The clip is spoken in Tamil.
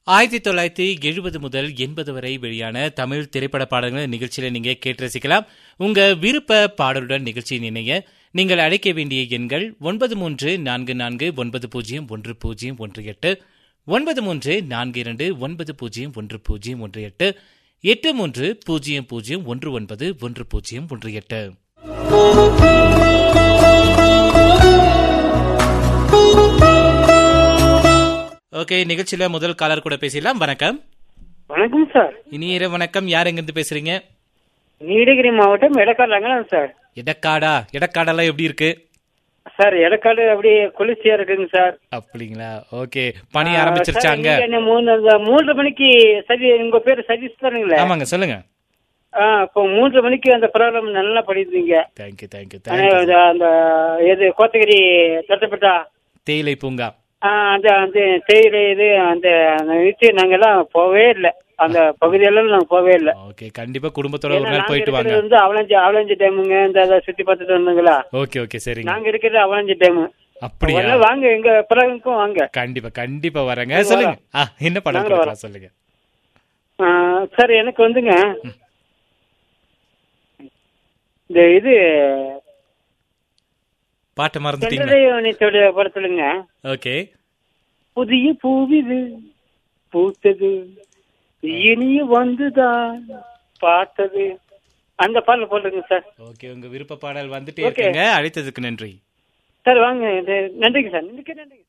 ஆயிரத்தி தொள்ளாயிரத்தி எழுபது முதல் எண்பது வரை வெளியான தமிழ் திரைப்பட பாடல்களை நிகழ்ச்சியில நீங்க கேட்டு ரசிக்கலாம் உங்க விருப்ப பாடலுடன் நிகழ்ச்சியின் இணைய நீங்கள் அழைக்க வேண்டிய எண்கள் ஒன்பது மூன்று நான்கு நான்கு ஒன்பது பூஜ்ஜியம் ஒன்று பூஜ்ஜியம் ஒன்று எட்டு ஒன்பது மூன்று நான்கு இரண்டு ஒன்பது பூஜ்ஜியம் ஒன்று பூஜ்ஜியம் ஒன்று எட்டு எட்டு மூன்று பூஜ்ஜியம் பூஜ்ஜியம் ஒன்று ஒன்பது ஒன்று பூஜ்ஜியம் ஒன்று எட்டு ஓகே நிகழ்ச்சியில முதல் காலர் கூட பேசலாம் வணக்கம் வணக்கம் சார் இனிய இரவு வணக்கம் யார் எங்கிருந்து பேசுறீங்க நீலகிரி மாவட்டம் எடக்காடு ரங்கநாதன் சார் எடக்காடா எடக்காடெல்லாம் எப்படி இருக்கு சார் எடக்காடு அப்படியே குளிர்ச்சியா இருக்குங்க சார் அப்படிங்களா ஓகே பணி ஆரம்பிச்சிருச்சாங்க சார், நீங்க மூணு அந்த மூன்று மணிக்கு சரி உங்க பேரு சதீஷ் தானுங்களே ஆமாங்க சொல்லுங்க ஆ, இப்போ மூன்று மணிக்கு அந்த ப்ரோக்ராம் நல்லா படிப்பீங்க தேங்க்யூ தேங்க்யூ ஆனா, தேங்க்யூ இது அந்த எது கோத்தகிரி தட்டப்பட்டா தேயிலை பூங்கா ஆ, அந்த அந்த தேயிலை இது அந்த அந்த நிகழ்ச்சி நாங்கெல்லாம் போவே இல்லை அந்த பகுதியெல்லாம் நாங்க போவே இல்லை ஓகே கண்டிப்பா குடும்பத்தோட ஒரு ஏன்னா நாள் நாங்க போயிட்டு வாங்க இருக்கிறது வந்து அவலஞ்சி அவலஞ்சி டேமுங்க இந்த அதை சுத்தி பார்த்துட்டு வந்தீங்களா ஓகே ஓகே சரிங்க நாங்க இருக்கிறது அவலஞ்சி டேமு அப்படியா முதல்ல வாங்க எங்க பிறகுக்கும் வாங்க கண்டிப்பா கண்டிப்பா வரேங்க சொல்லுங்க ஆ என்ன படம் நாங்களும் கொடுக்கலாம் சொல்லுங்க ஆ, சார் எனக்கு வந்துங்க இந்த இது பாட்டை மறந்துட்டீங்க சென்றடையோட படத்துலங்க ஓகே புதிய பூவிது பூத்தது இனிய வந்துதான் பார்த்தது அந்த பாடல் போட்டுங்க சார் ஓகே உங்க விருப்ப பாடல் வந்துட்டே இருக்குங்க அழைத்ததுக்கு நன்றி சார் வாங்க இது நன்றிங்க சார் நன்றிங்க நன்றிங்க